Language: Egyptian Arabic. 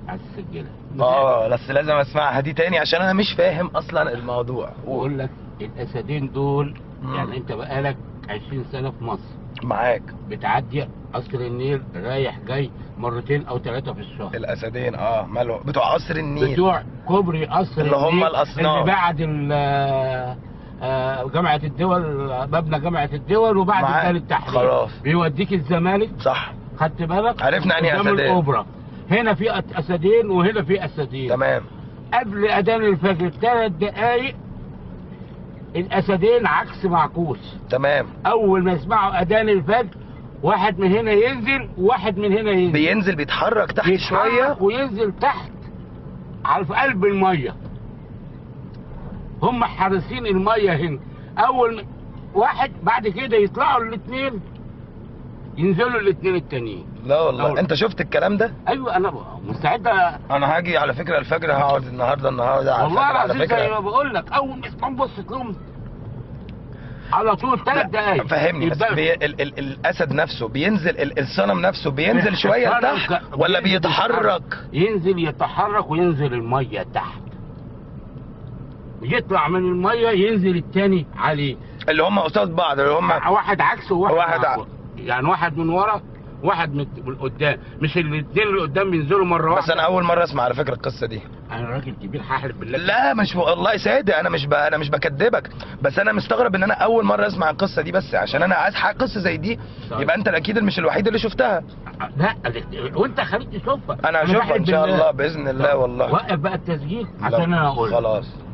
عايز تسجلها اه بس لازم اسمعها دي تاني عشان انا مش فاهم اصلا الموضوع واقول لك الاسدين دول مم. يعني انت بقالك 20 سنه في مصر معاك بتعدي قصر النيل رايح جاي مرتين او ثلاثه في الشهر الاسدين اه ماله بتوع قصر النيل بتوع كوبري قصر اللي هم النيل الأصنام. اللي بعد ال- آه، جامعة الدول مبنى جامعة الدول وبعد معاك. ميدان التحرير خلاص. بيوديك الزمالك صح خدت بالك عرفنا يعني قدام أسدين. الاوبرا هنا في أت- اسدين وهنا في اسدين تمام قبل اذان الفجر ثلاث دقايق الاسدين عكس معكوس تمام اول ما يسمعوا اذان الفجر واحد من هنا ينزل وواحد من هنا ينزل بينزل بيتحرك تحت يتحرك شويه وينزل تحت على في قلب الميه هم حارسين الميه هنا اول ما واحد بعد كده يطلعوا الاثنين ينزلوا الاثنين التانيين لا والله أول. انت شفت الكلام ده ايوه انا مستعد أ- انا هاجي على فكره الفجر هقعد النهارده النهارده على والله الفجر على العظيم زي ما فكره بقول لك اول ما يسمعوا بص تلاقيهم على طول ثلاث لا، دقايق فهمني بس يبدأوا- بي ال ال الاسد نفسه بينزل ال الصنم نفسه بينزل شويه الصنم لتحت ك- ولا بينزل بيتحرك ينزل يتحرك وينزل الميه تحت يطلع من الميه ينزل التاني عليه اللي هم قصاد بعض اللي هم واحد عكسه وواحد واحد عكسه. يعني واحد من ورا واحد من من قدام مش الاثنين اللي قدام بينزلوا مره واحده بس انا اول مره اسمع على فكره القصه دي انا راجل كبير هحلف بالله لا مش والله صادق انا مش ب... انا مش بكدبك بس انا مستغرب ان انا اول مره اسمع القصه دي بس عشان انا عايز حاجه قصه زي دي طيب. يبقى انت اكيد مش الوحيد اللي شفتها لا وانت خليك تشوفها انا هشوفها بحلف ان شاء بالله. الله باذن الله طب والله وقف بقى التسجيل لا، عشان انا اقول خلاص